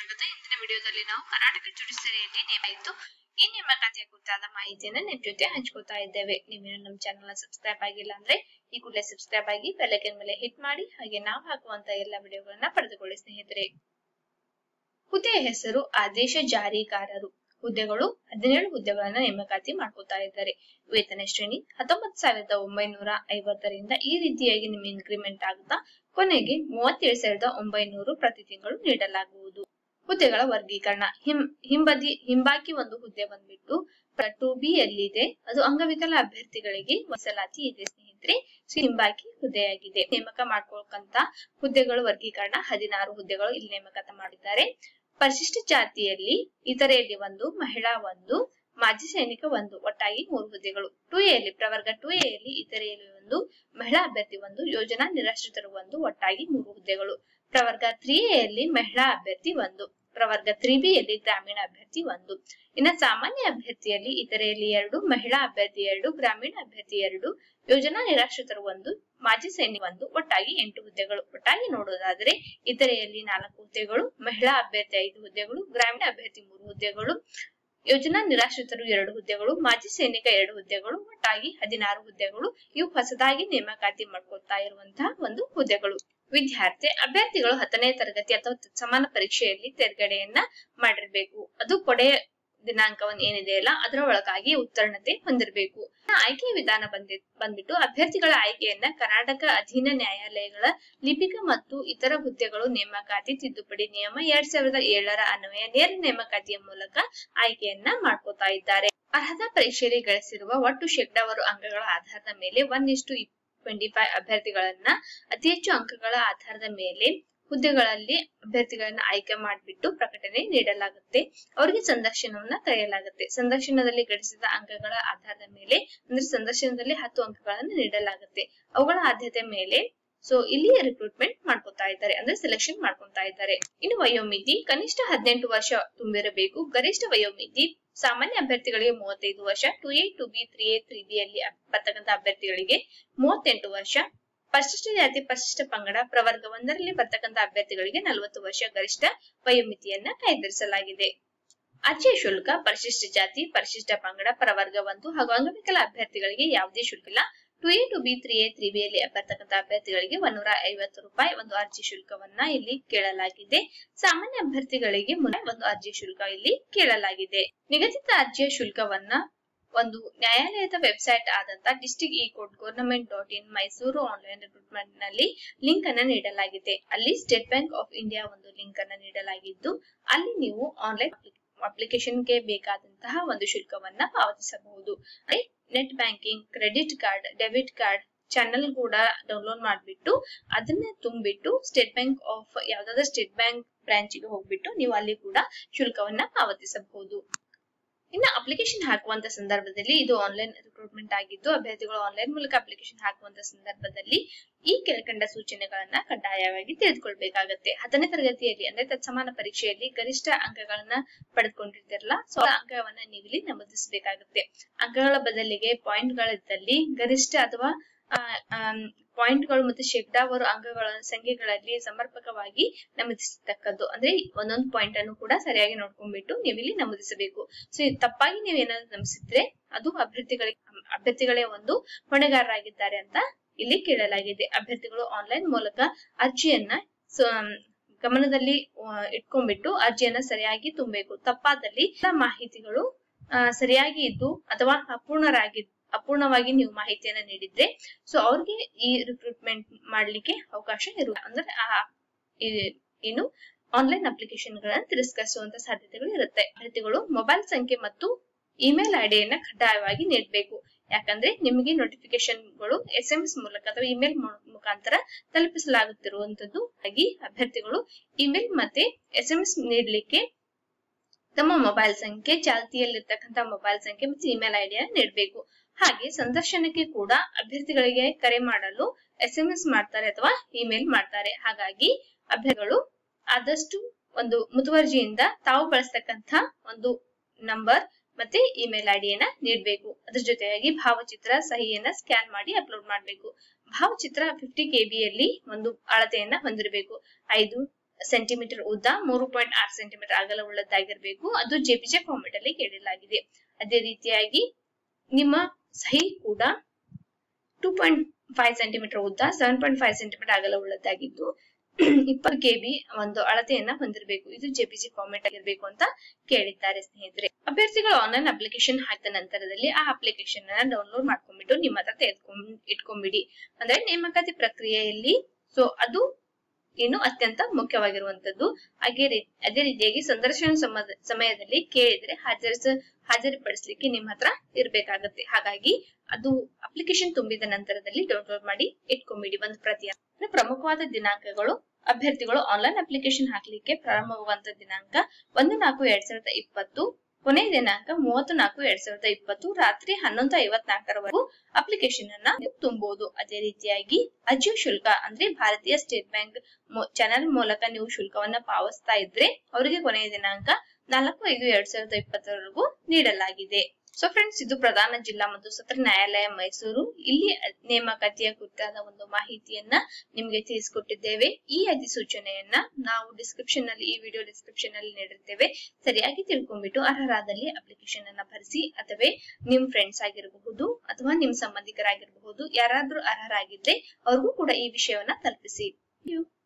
ಸ್ವಾಗತ ಇಂದಿನ ವಿಡಿಯೋದಲ್ಲಿ ನಾವು ಕರ್ನಾಟಕ ಜುಡಿಷಿಯರಿಯಲ್ಲಿ ನೇಮ ಇತ್ತು ಈ ನೇಮಕಾತಿಯ ಕುರಿತಾದ ಮಾಹಿತಿಯನ್ನ ನಿಮ್ ಜೊತೆ ಹಂಚ್ಕೊತಾ ಇದ್ದೇವೆ ನೀವೇನು ನಮ್ಮ ಚಾನಲ್ ನ ಸಬ್ಸ್ಕ್ರೈಬ್ ಆಗಿಲ್ಲ ಅಂದ್ರೆ ಈ ಕೂಡಲೇ ಸಬ್ಸ್ಕ್ರೈಬ್ ಆಗಿ ಬೆಲ್ಲೈಕನ್ ಮೇಲೆ ಹಿಟ್ ಮಾಡಿ ಹಾಗೆ ನಾವು ಹಾಕುವಂತ ಎಲ್ಲ ವಿಡಿಯೋಗಳನ್ನ ಪಡೆದುಕೊಳ್ಳಿ ಸ್ನೇಹಿತರೆ ಹುದ್ದೆಯ ಹೆಸರು ಆದೇಶ ಜಾರಿಗಾರರು ಹುದ್ದೆಗಳು ಹದಿನೇಳು ಹುದ್ದೆಗಳನ್ನ ನೇಮಕಾತಿ ಮಾಡ್ಕೋತಾ ಇದ್ದಾರೆ ವೇತನ ಶ್ರೇಣಿ ಹತ್ತೊಂಬತ್ತು ಸಾವಿರದ ಒಂಬೈನೂರ ಐವತ್ತರಿಂದ ಈ ರೀತಿಯಾಗಿ ನಿಮ್ ಇನ್ಕ್ರಿಮೆಂಟ್ ಆಗುತ್ತಾ ಕೊನೆಗೆ ಮೂವತ್ತೇಳು ಸಾವಿರದ ಒಂಬೈನೂರು ಪ್ರತಿ ತಿಂಗಳು ನೀಡಲಾಗುವುದು ಹುದ್ದೆಗಳ ವರ್ಗೀಕರಣ ಹಿಂ ಹಿಂಬದಿ ಹಿಂಬಾಕಿ ಒಂದು ಹುದ್ದೆ ಬಂದ್ಬಿಟ್ಟು ಟು ಬಿ ಯಲ್ಲಿದೆ ಅದು ಅಂಗವಿಕಲ ಅಭ್ಯರ್ಥಿಗಳಿಗೆ ಮೀಸಲಾತಿ ಇದೆ ಸ್ನೇಹಿತರೆ ಸೊ ಹಿಂಬಾಕಿ ಹುದ್ದೆಯಾಗಿದೆ ನೇಮಕ ಮಾಡ್ಕೊಳ್ಕಂತ ಹುದ್ದೆಗಳ ವರ್ಗೀಕರಣ ಹದಿನಾರು ಹುದ್ದೆಗಳು ಇಲ್ಲಿ ನೇಮಕಾತ ಮಾಡಿದ್ದಾರೆ ಪರಿಶಿಷ್ಟ ಜಾತಿಯಲ್ಲಿ ಇತರೆಯಲ್ಲಿ ಒಂದು ಮಹಿಳಾ ಒಂದು ಮಾಜಿ ಸೈನಿಕ ಒಂದು ಒಟ್ಟಾಗಿ ಮೂರು ಹುದ್ದೆಗಳು ಟು ಎಲ್ಲಿ ಪ್ರವರ್ಗ ಟು ಎಲ್ಲಿ ಇತರೆಯಲ್ಲಿ ಒಂದು ಮಹಿಳಾ ಅಭ್ಯರ್ಥಿ ಒಂದು ಯೋಜನಾ ನಿರಾಶ್ರಿತರು ಒಂದು ಒಟ್ಟಾಗಿ ಮೂರು ಹುದ್ದೆಗಳು ಪ್ರವರ್ಗ ತ್ರೀ ಎಲ್ಲಿ ಮಹಿಳಾ ಅಭ್ಯರ್ಥಿ ಒಂದು ಪ್ರವರ್ಗ ತ್ರೀ ಬಿ ಯಲ್ಲಿ ಗ್ರಾಮೀಣ ಅಭ್ಯರ್ಥಿ ಒಂದು ಇನ್ನ ಸಾಮಾನ್ಯ ಅಭ್ಯರ್ಥಿಯಲ್ಲಿ ಇತರೆಯಲ್ಲಿ ಎರಡು ಮಹಿಳಾ ಅಭ್ಯರ್ಥಿ ಎರಡು ಗ್ರಾಮೀಣ ಅಭ್ಯರ್ಥಿ ಎರಡು ಯೋಜನಾ ನಿರಾಶ್ರಿತರು ಒಂದು ಮಾಜಿ ಸೈನಿಕ ಒಂದು ಒಟ್ಟಾಗಿ ಎಂಟು ಹುದ್ದೆಗಳು ಒಟ್ಟಾಗಿ ನೋಡೋದಾದ್ರೆ ಇತರೆಯಲ್ಲಿ ನಾಲ್ಕು ಹುದ್ದೆಗಳು ಮಹಿಳಾ ಅಭ್ಯರ್ಥಿ ಐದು ಹುದ್ದೆಗಳು ಗ್ರಾಮೀಣ ಅಭ್ಯರ್ಥಿ ಮೂರು ಹುದ್ದೆಗಳು ಯೋಜನಾ ನಿರಾಶ್ರಿತರು ಎರಡು ಹುದ್ದೆಗಳು ಮಾಜಿ ಸೈನಿಕ ಎರಡು ಹುದ್ದೆಗಳು ಒಟ್ಟಾಗಿ ಹದಿನಾರು ಹುದ್ದೆಗಳು ಇವು ಹೊಸದಾಗಿ ನೇಮಕಾತಿ ಮಾಡ್ಕೊಳ್ತಾ ಇರುವಂತಹ ಒಂದು ಹುದ್ದೆಗಳು ವಿದ್ಯಾರ್ಥಿ ಅಭ್ಯರ್ಥಿಗಳು ಹತ್ತನೇ ತರಗತಿ ಅಥವಾ ಸಮಾನ ಪರೀಕ್ಷೆಯಲ್ಲಿ ತೇರ್ಗಡೆಯನ್ನ ಮಾಡಿರ್ಬೇಕು ಅದು ಕೊನೆಯ ದಿನಾಂಕವನ್ನು ಏನಿದೆ ಅಲ್ಲ ಅದರ ಒಳಗಾಗಿ ಉತ್ತೀರ್ಣತೆ ಹೊಂದಿರಬೇಕು ಆಯ್ಕೆಯ ವಿಧಾನ ಬಂದಿ ಬಂದ್ಬಿಟ್ಟು ಅಭ್ಯರ್ಥಿಗಳ ಆಯ್ಕೆಯನ್ನ ಕರ್ನಾಟಕ ಅಧೀನ ನ್ಯಾಯಾಲಯಗಳ ಲಿಪಿಕ ಮತ್ತು ಇತರ ಹುದ್ದೆಗಳು ನೇಮಕಾತಿ ತಿದ್ದುಪಡಿ ನಿಯಮ ಎರಡ್ ಸಾವಿರದ ಏಳರ ಅನ್ವಯ ನೇರ ನೇಮಕಾತಿಯ ಮೂಲಕ ಆಯ್ಕೆಯನ್ನ ಮಾಡ್ಕೋತಾ ಇದ್ದಾರೆ ಅರ್ಹತಾ ಪರೀಕ್ಷೆಯಲ್ಲಿ ಗಳಿಸಿರುವ ಒಟ್ಟು ಶೇಕಡಾವಾರು ಅಂಕಗಳ ಆಧಾರದ ಮೇಲೆ ಒನ್ ಇಷ್ಟು ಟ್ವೆಂಟಿ ಫೈವ್ ಅಭ್ಯರ್ಥಿಗಳನ್ನ ಅತಿ ಹೆಚ್ಚು ಅಂಕಗಳ ಆಧಾರದ ಮೇಲೆ ಹುದ್ದೆಗಳಲ್ಲಿ ಅಭ್ಯರ್ಥಿಗಳನ್ನ ಆಯ್ಕೆ ಮಾಡಿಬಿಟ್ಟು ಪ್ರಕಟಣೆ ನೀಡಲಾಗುತ್ತೆ ಅವರಿಗೆ ಸಂದರ್ಶನವನ್ನ ಕರೆಯಲಾಗುತ್ತೆ ಸಂದರ್ಶನದಲ್ಲಿ ಗಳಿಸಿದ ಅಂಕಗಳ ಆಧಾರದ ಮೇಲೆ ಅಂದ್ರೆ ಸಂದರ್ಶನದಲ್ಲಿ ಹತ್ತು ಅಂಕಗಳನ್ನು ನೀಡಲಾಗುತ್ತೆ ಅವುಗಳ ಆದ್ಯತೆ ಮೇಲೆ ಸೊ ಇಲ್ಲಿ ರಿಕ್ರೂಟ್ಮೆಂಟ್ ಮಾಡ್ಕೊತಾ ಇದ್ದಾರೆ ಅಂದ್ರೆ ಸೆಲೆಕ್ಷನ್ ಮಾಡ್ಕೊತಾ ಇದ್ದಾರೆ ಇನ್ನು ವಯೋಮಿತಿ ಕನಿಷ್ಠ ಹದಿನೆಂಟು ವರ್ಷ ತುಂಬಿರಬೇಕು ಗರಿಷ್ಠ ವಯೋಮಿತಿ ಸಾಮಾನ್ಯ ಅಭ್ಯರ್ಥಿಗಳಿಗೆ ಮೂವತ್ತೈದು ವರ್ಷ two A two B three A three B ಅಲ್ಲಿ ಬರ್ತಕ್ಕಂಥ ಅಭ್ಯರ್ಥಿಗಳಿಗೆ ಮೂವತ್ತೆಂಟು ವರ್ಷ ಪರಿಶಿಷ್ಟ ಜಾತಿ ಪರಿಶಿಷ್ಟ ಪಂಗಡ ಪ್ರವರ್ಗ ಒಂದರಲ್ಲಿ ಬರ್ತಕ್ಕಂಥ ಅಭ್ಯರ್ಥಿಗಳಿಗೆ ನಲವತ್ತು ವರ್ಷ ಗರಿಷ್ಠ ವಯೋಮಿತಿಯನ್ನ ಕಾಯ್ದಿರಿಸಲಾಗಿದೆ ಅರ್ಜಿಯ ಶುಲ್ಕ ಪರಿಶಿಷ್ಟ ಜಾತಿ ಪರಿಶಿಷ್ಟ ಪಂಗಡ ಪ್ರವರ್ಗ ಒಂದು ಹಾಗೂ ಅಂಗವಿಕಲ ಅಭ್ಯರ್ಥಿಗಳಿಗೆ ಯಾವುದೇ ಶುಲ್ಕ ಇಲ್ಲ two A two B three A three B ಅಲ್ಲಿ ಬರ್ತಕ್ಕಂಥ ಅಭ್ಯರ್ಥಿಗಳಿಗೆ ಒಂದೂರ ಐವತ್ತು ರೂಪಾಯಿ ಒಂದು ಅರ್ಜಿ ಶುಲ್ಕವನ್ನ ಇಲ್ಲಿ ಕೇಳಲಾಗಿದೆ ಸಾಮಾನ್ಯ ಅಭ್ಯರ್ಥಿಗಳಿಗೆ ಮುನ್ನ ಒಂದು ಅರ್ಜಿ ಶುಲ್ಕ ಇಲ್ಲಿ ಕೇಳಲಾಗಿದೆ ನಿಗದಿತ ಅರ್ಜಿಯ ಶುಲ್ಕವನ್ನ ಒಂದು ನ್ಯಾಯಾಲಯದ ವೆಬ್ಸೈಟ್ ಆದಂತ district e court government dot in Mysuru online recruitment ನಲ್ಲಿ ಲಿಂಕ್ ಅನ್ನ ನೀಡಲಾಗಿದೆ ಅಲ್ಲಿ ಸ್ಟೇಟ್ ಬ್ಯಾಂಕ್ ಆಫ್ ಇಂಡಿಯಾ ಒಂದು ಲಿಂಕ್ ಅನ್ನ ನೀಡಲಾಗಿದ್ದು ಅಲ್ಲಿ ನೀವು ಆನ್ಲೈನ್ ಅಪ್ಲಿಕೇಶನ್ಗೆ ಬೇಕಾದಂತಹ ಒಂದು ಶುಲ್ಕವನ್ನ ಪಾವತಿಸಬಹುದು net banking credit card debit card channel ಕೂಡ ಡೌನ್ಲೋಡ್ ಮಾಡಿಬಿಟ್ಟು ಅದನ್ನ ತುಂಬಿಟ್ಟು ಸ್ಟೇಟ್ ಬ್ಯಾಂಕ್ ಆಫ್ ಯಾವ್ದಾದ್ರು ಸ್ಟೇಟ್ ಬ್ಯಾಂಕ್ ಬ್ರಾಂಚ್ಗೆ ಹೋಗ್ಬಿಟ್ಟು ನೀವು ಅಲ್ಲಿ ಕೂಡ ಶುಲ್ಕವನ್ನ ಪಾವತಿಸಬಹುದು ಇನ್ನು ಅಪ್ಲಿಕೇಶನ್ ಹಾಕುವಂತ ಸಂದರ್ಭದಲ್ಲಿ ಇದು ಆನ್ಲೈನ್ ರಿಕ್ರೂಟ್ಮೆಂಟ್ ಆಗಿದ್ದು ಅಭ್ಯರ್ಥಿಗಳು ಆನ್ಲೈನ್ ಮೂಲಕ ಅಪ್ಲಿಕೇಶನ್ ಹಾಕುವಂತ ಸಂದರ್ಭದಲ್ಲಿ ಈ ಕೆಳಕಂಡ ಸೂಚನೆಗಳನ್ನ ಕಡ್ಡಾಯವಾಗಿ ತಿಳಿದುಕೊಳ್ಬೇಕಾಗತ್ತೆ ಹತ್ತನೇ ತರಗತಿಯಲ್ಲಿ ಅಂದ್ರೆ ತತ್ಸಮಾನ ಪರೀಕ್ಷೆಯಲ್ಲಿ ಗರಿಷ್ಠ ಅಂಕಗಳನ್ನ ಪಡೆದುಕೊಂಡಿರ್ತಿರಲ್ಲ ಸೊ ಅಂಕವನ್ನ ನೀವಿಲ್ಲಿ ನಮೂದಿಸಬೇಕಾಗುತ್ತೆ ಅಂಕಗಳ ಬದಲಿಗೆ ಪಾಯಿಂಟ್ ಗಳಿದ್ದಲ್ಲಿ ಗರಿಷ್ಠ ಅಥವಾ ಪಾಯಿಂಟ್ ಗಳು ಮತ್ತು ಶೇಕಡಾವಾರು ಅಂಕಗಳ ಸಂಖ್ಯೆಗಳಲ್ಲಿ ಸಮರ್ಪಕವಾಗಿ ನಮೂದಿಸತಕ್ಕದ್ದು ಅಂದ್ರೆ ಒಂದೊಂದು ಪಾಯಿಂಟ್ ಅನ್ನು ಕೂಡ ಸರಿಯಾಗಿ ನೋಡ್ಕೊಂಡ್ಬಿಟ್ಟು ನೀವು ಇಲ್ಲಿ ನಮೂದಿಸಬೇಕು ಸೊ ತಪ್ಪಾಗಿ ನೀವು ಏನಾದ್ರು ನಮೂದಿಸಿದ್ರೆ ಅದು ಅಭ್ಯರ್ಥಿಗಳಿಗೆ ಅಭ್ಯರ್ಥಿಗಳೇ ಒಂದು ಹೊಣೆಗಾರರಾಗಿದ್ದಾರೆ ಅಂತ ಇಲ್ಲಿ ಕೇಳಲಾಗಿದೆ ಅಭ್ಯರ್ಥಿಗಳು ಆನ್ಲೈನ್ ಮೂಲಕ ಅರ್ಜಿಯನ್ನ ಗಮನದಲ್ಲಿ ಇಟ್ಕೊಂಡ್ಬಿಟ್ಟು ಅರ್ಜಿಯನ್ನ ಸರಿಯಾಗಿ ತುಂಬಬೇಕು ತಪ್ಪಾದಲ್ಲಿ ಮಾಹಿತಿಗಳು ಸರಿಯಾಗಿ ಇದ್ದು ಅಥವಾ ಅಪೂರ್ಣರಾಗಿ ಅಪೂರ್ಣವಾಗಿ ನೀವು ಮಾಹಿತಿಯನ್ನ ನೀಡಿದ್ರೆ ಸೊ ಅವ್ರಿಗೆ ಈ ರಿಕ್ರೂಟ್ಮೆಂಟ್ ಮಾಡ್ಲಿಕ್ಕೆ ಅವಕಾಶ ಇರುವ ಅಂದ್ರೆ ಏನು ಆನ್ಲೈನ್ ಅಪ್ಲಿಕೇಶನ್ ಗಳನ್ನ ತಿರಸ್ಕರಿಸುವಂತ ಸಾಧ್ಯತೆಗಳು ಇರುತ್ತೆ ಅಭ್ಯರ್ಥಿಗಳು ಮೊಬೈಲ್ ಸಂಖ್ಯೆ ಮತ್ತು ಇಮೇಲ್ ಐಡಿಯನ್ನ ಕಡ್ಡಾಯವಾಗಿ ನೀಡಬೇಕು ಯಾಕಂದ್ರೆ ನಿಮಗೆ ನೋಟಿಫಿಕೇಶನ್ಗಳು ಎಸ್ ಎಂ ಎಸ್ ಮೂಲಕ ಅಥವಾ ಇಮೇಲ್ ಮುಖಾಂತರ ತಲುಪಿಸಲಾಗುತ್ತಿರುವಂತದ್ದು ಹಾಗೆ ಅಭ್ಯರ್ಥಿಗಳು ಇಮೇಲ್ ಮತ್ತೆ ಎಸ್ ಎಂ ಎಸ್ ನೀಡಲಿಕ್ಕೆ ತಮ್ಮ ಮೊಬೈಲ್ ಸಂಖ್ಯೆ ಚಾಲ್ತಿಯಲ್ಲಿರ್ತಕ್ಕಂಥ ಮೊಬೈಲ್ ಸಂಖ್ಯೆ ಮತ್ತು ಇಮೇಲ್ ಐಡಿಯನ್ನ ನೀಡಬೇಕು ಹಾಗೆ ಸಂದರ್ಶನಕ್ಕೆ ಕೂಡ ಅಭ್ಯರ್ಥಿಗಳಿಗೆ ಕರೆ ಮಾಡಲು ಎಸ್ ಎಂ ಎಸ್ ಮಾಡ್ತಾರೆ ಅಥವಾ ಇಮೇಲ್ ಮಾಡ್ತಾರೆ ಹಾಗಾಗಿ ಅಭ್ಯರ್ಥಿಗಳು ಆದಷ್ಟು ಒಂದು ಮುತುವರ್ಜಿಯಿಂದ ತಾವು ಬಳಸ್ತಕ್ಕಂಥ ಒಂದು ನಂಬರ್ ಮತ್ತೆ ಇಮೇಲ್ ಐಡಿಯನ್ನ ನೀಡಬೇಕು ಅದ್ರ ಜೊತೆಯಾಗಿ ಭಾವಚಿತ್ರ ಸಹಿಯನ್ನ ಸ್ಕ್ಯಾನ್ ಮಾಡಿ ಅಪ್ಲೋಡ್ ಮಾಡಬೇಕು ಭಾವಚಿತ್ರ ಫಿಫ್ಟಿ ಕೆಬಿಯಲ್ಲಿ ಒಂದು ಅಳತೆಯನ್ನ ಹೊಂದಿರಬೇಕು ಐದು ಸೆಂಟಿಮೀಟರ್ ಉದ್ದ ಮೂರು ಪಾಯಿಂಟ್ ಆರು ಸೆಂಟಿಮೀಟರ್ ಅಗಲವುಳ್ಳದ್ದಾಗಿರಬೇಕು ಅದು ಜೆಪಿಜೆ ಫಾರ್ಮೆಟ್ ಅಲ್ಲಿ ಕೇಳಲಾಗಿದೆ ಅದೇ ರೀತಿಯಾಗಿ ನಿಮ್ಮ ಸಹಿ ಕೂಡ ಟೂ ಪಾಯಿಂಟ್ ಫೈವ್ ಸೆಂಟಿಮೀಟರ್ ಉದ್ದ ಸೆವೆನ್ ಪಾಯಿಂಟ್ ಫೈವ್ ಸೆಂಟಿಮೀಟರ್ ಅಗಲವುಳ್ಳದ್ದಾಗಿದ್ದು ಇಪ್ಪತ್ತು ಕೆಬಿ ಒಂದು ಅಳತೆಯನ್ನ ಹೊಂದಿರಬೇಕು ಇದು ಜೆಪಿಜಿ ಫಾರ್ಮೆಟ್ ಆಗಿರ್ಬೇಕು ಅಂತ ಕೇಳಿದ್ದಾರೆ ಸ್ನೇಹಿತರೆ ಅಭ್ಯರ್ಥಿಗಳು ಆನ್ಲೈನ್ ಅಪ್ಲಿಕೇಶನ್ ಹಾಕಿದ ನಂತರದಲ್ಲಿ ಆ ಅಪ್ಲಿಕೇಶನ್ ಅನ್ನ ಡೌನ್ಲೋಡ್ ಮಾಡ್ಕೊಂಡ್ಬಿಟ್ಟು ನಿಮ್ಮ ಹತ್ರ ತೆಗೆದುಕೊಂಡ್ ಇಟ್ಕೊಂಡ್ಬಿಡಿ ಅಂದ್ರೆ ನೇಮಕಾತಿ ಪ್ರಕ್ರಿಯೆಯಲ್ಲಿ ಸೊ ಅದು ಏನು ಅತ್ಯಂತ ಮುಖ್ಯವಾಗಿರುವಂತದ್ದು ಹಾಗೆ ರೀ- ಅದೇ ರೀತಿಯಾಗಿ ಸಂದರ್ಶನ ಸಮದ- ಸಮಯದಲ್ಲಿ ಕೇಳಿದ್ರೆ ಹಾಜರಿಸ ಹಾಜರುಪಡಿಸ್ಲಿಕ್ಕೆ ನಿಮ್ಮ ಹತ್ರ ಇರ್ಬೇಕಾಗತ್ತೆ ಹಾಗಾಗಿ ಅದು ಅಪ್ಲಿಕೇಶನ್ ತುಂಬಿದ ನಂತರದಲ್ಲಿ ಡೌನ್ಲೋಡ್ ಮಾಡಿ ಇಟ್ಕೊಂಬಿಡಿ ಒಂದು ಪ್ರತಿ ಅಂದ್ರೆ ಪ್ರಮುಖವಾದ ದಿನಾಂಕಗಳು ಅಭ್ಯರ್ಥಿಗಳು ಆನ್ಲೈನ್ ಅಪ್ಲಿಕೇಶನ್ ಹಾಕ್ಲಿಕ್ಕೆ ಪ್ರಾರಂಭವಾಗುವಂತ ದಿನಾಂಕ ಒಂದು ನಾಲ್ಕು ಎರಡ್ ಸಾವಿರದ ಇಪ್ಪತ್ತು ಕೊನೆಯ ದಿನಾಂಕ ಮೂವತ್ತು ನಾಲ್ಕು ಎರಡ್ ಸಾವಿರದ ಇಪ್ಪತ್ತು ರಾತ್ರಿ ಹನ್ನೊಂದು ಐವತ್ನಾಲ್ಕರವರೆಗೂ ಅಪ್ಲಿಕೇಶನ್ ಅನ್ನ ನೀವು ತುಂಬಬಹುದು ಅದೇ ರೀತಿಯಾಗಿ ಅರ್ಜಿ ಶುಲ್ಕ ಅಂದ್ರೆ ಭಾರತೀಯ ಸ್ಟೇಟ್ ಬ್ಯಾಂಕ್ ಚಾನೆಲ್ ಮೂಲಕ ನೀವು ಶುಲ್ಕವನ್ನ ಪಾವತಿಸ್ತಾ ಇದ್ರೆ ಅವರಿಗೆ ಕೊನೆಯ ದಿನಾಂಕ ನಾಲ್ಕು ಐದು ಎರಡ್ ಸಾವಿರದ ಇಪ್ಪತ್ತರವರೆಗೂ ನೀಡಲಾಗಿದೆ ಸೊ ಫ್ರೆಂಡ್ಸ್ ಇದು ಪ್ರಧಾನ ಜಿಲ್ಲಾ ಮತ್ತು ಸತ್ರ ನ್ಯಾಯಾಲಯ ಮೈಸೂರು ಇಲ್ಲಿ ನೇಮಕಾತಿಯ ಕುರಿತಾದ ಒಂದು ಮಾಹಿತಿಯನ್ನ ನಿಮಗೆ ತಿಳಿಸಿಕೊಟ್ಟಿದ್ದೇವೆ ಈ ಅಧಿಸೂಚನೆಯನ್ನ ನಾವು ಡಿಸ್ಕ್ರಿಪ್ಷನ್ ನಲ್ಲಿ ಈ ವಿಡಿಯೋ ಡಿಸ್ಕ್ರಿಪ್ಷನ್ ನಲ್ಲಿ ನೀಡಿರ್ತೇವೆ ಸರಿಯಾಗಿ ತಿಳ್ಕೊಂಡ್ಬಿಟ್ಟು ಅರ್ಹರಾದಲ್ಲಿ ಅಪ್ಲಿಕೇಶನ್ ಅನ್ನ ಭರಿಸಿ ಅಥವಾ ನಿಮ್ ಫ್ರೆಂಡ್ಸ್ ಆಗಿರಬಹುದು ಅಥವಾ ನಿಮ್ ಸಂಬಂಧಿಕರಾಗಿರಬಹುದು ಯಾರಾದ್ರೂ ಅರ್ಹರಾಗಿದ್ರೆ ಅವ್ರಿಗೂ ಕೂಡ ಈ ವಿಷಯವನ್ನ ತಲುಪಿಸಿ Thank you.